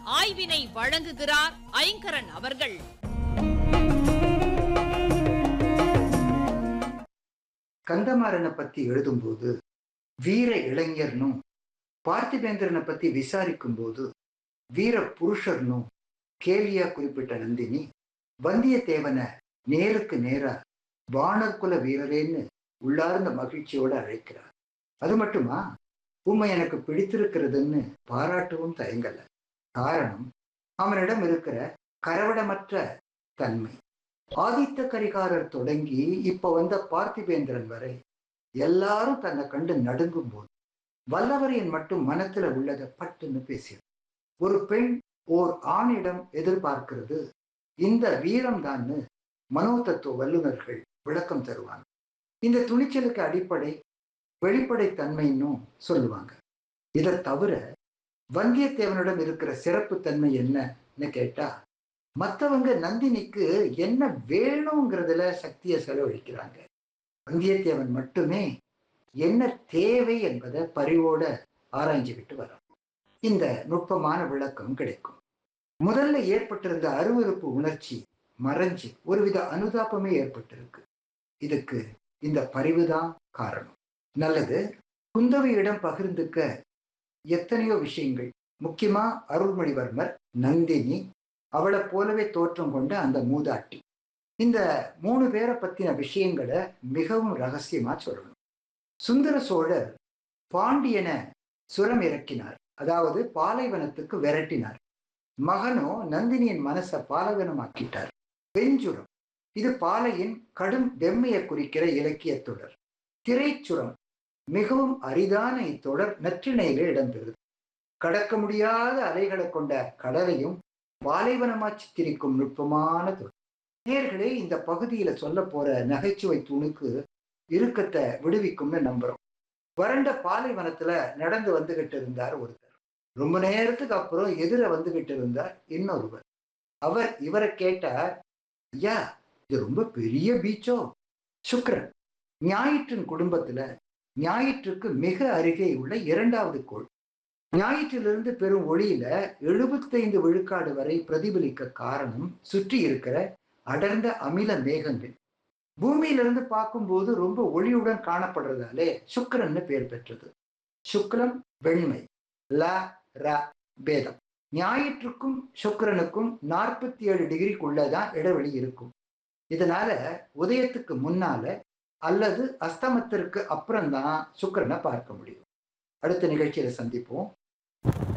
ஆய்வினை வழங்குகிறார் ஐங்கரன் அவர்கள் கந்தமாறனை பத்தி எழுதும்போது வீர இளைஞர்னும் பார்த்திபேந்திரனை பத்தி விசாரிக்கும் போது வீர புருஷர்னும் கேலியா குறிப்பிட்ட நந்தினி வந்தியத்தேவனை நேருக்கு நேரா வானர்குல வீரரேன்னு உள்ளார்ந்த மகிழ்ச்சியோட அழைக்கிறார் அது மட்டுமா உண்மை எனக்கு பிடித்திருக்கிறதுன்னு பாராட்டவும் தயங்கல காரணம் அவனிடம் இருக்கிற கரவடமற்ற தன்மை ஆதித்த கரிகாரர் தொடங்கி இப்ப வந்த பார்த்திபேந்திரன் வரை எல்லாரும் தன்னை கண்டு நடுங்கும் போது வல்லவரையன் மட்டும் மனத்துல உள்ளதை பட்டுன்னு பேசியது ஒரு பெண் ஓர் ஆணிடம் எதிர்பார்க்கிறது இந்த வீரம்தான்னு மனோதத்துவ வல்லுநர்கள் விளக்கம் தருவாங்க இந்த துணிச்சலுக்கு அடிப்படை வெளிப்படைத்தன்மைன்னும் சொல்லுவாங்க இதை தவிர வந்தியத்தேவனிடம் இருக்கிற சிறப்பு தன்மை என்னன்னு கேட்டா மற்றவங்க நந்தினிக்கு என்ன வேணுங்கிறதுல சக்தியை செலவழிக்கிறாங்க வந்தியத்தேவன் மட்டுமே என்ன தேவை என்பதை பரிவோட ஆராய்ஞ்சுக்கிட்டு வரோம் இந்த நுட்பமான விளக்கம் கிடைக்கும் முதல்ல ஏற்பட்டிருந்த அருவருப்பு உணர்ச்சி மறைஞ்சு ஒருவித அனுதாபமே ஏற்பட்டிருக்கு இதுக்கு இந்த பரிவுதான் காரணம் நல்லது குந்தவையிடம் பகிர்ந்துக்க எத்தனையோ விஷயங்கள் முக்கியமா அருள்மொழிவர்மர் நந்தினி அவளை போலவே தோற்றம் கொண்ட அந்த மூதாட்டி இந்த மூணு பேரை பத்தின விஷயங்களை மிகவும் ரகசியமா சொல்லணும் சுந்தர சோழர் பாண்டியனை சுரம் இறக்கினார் அதாவது பாலைவனத்துக்கு விரட்டினார் மகனோ நந்தினியின் மனசை பாலைவனமாக்கிட்டார் வெஞ்சுரம் இது பாலையின் கடும் வெம்மையை குறிக்கிற இலக்கிய தொடர் திரைச்சுரம் மிகவும் அரிதான இத்தொடர் நற்றிணையில இடம்பெறுது கடக்க முடியாத அலைகளை கொண்ட கடலையும் பாலைவனமா சித்தரிக்கும் நுட்பமான தொடர் நேர்களே இந்த பகுதியில சொல்ல போற நகைச்சுவை துணுக்கு இறுக்கத்தை விடுவிக்கும்னு நம்புறோம் வறண்ட பாலைவனத்துல நடந்து வந்துகிட்டு இருந்தார் ஒருத்தர் ரொம்ப நேரத்துக்கு அப்புறம் எதிர வந்துகிட்டு இருந்தார் இன்னொருவர் அவர் இவரை கேட்டார் ஐயா இது ரொம்ப பெரிய பீச்சோ சுக்ரன் ஞாயிற்றின் குடும்பத்துல ஞாயிற்றுக்கு மிக அருகே உள்ள இரண்டாவது கோள் ஞாயிற்றிலிருந்து பெறும் ஒளியில எழுபத்தைந்து விழுக்காடு வரை பிரதிபலிக்க காரணம் சுற்றி இருக்கிற அடர்ந்த அமில மேகங்கள் பூமியிலிருந்து பார்க்கும்போது ரொம்ப ஒளியுடன் காணப்படுறதாலே சுக்கரன்னு பேர் பெற்றது சுக்லம் வெண்மை ல ர பேதம் ஞாயிற்றுக்கும் சுக்கரனுக்கும் நாற்பத்தி ஏழு டிகிரிக்குள்ளதான் இடைவெளி இருக்கும் இதனால உதயத்துக்கு முன்னால அல்லது அஸ்தமத்திற்கு அப்புறம்தான் சுக்கரனை பார்க்க முடியும் அடுத்த நிகழ்ச்சியில சந்திப்போம்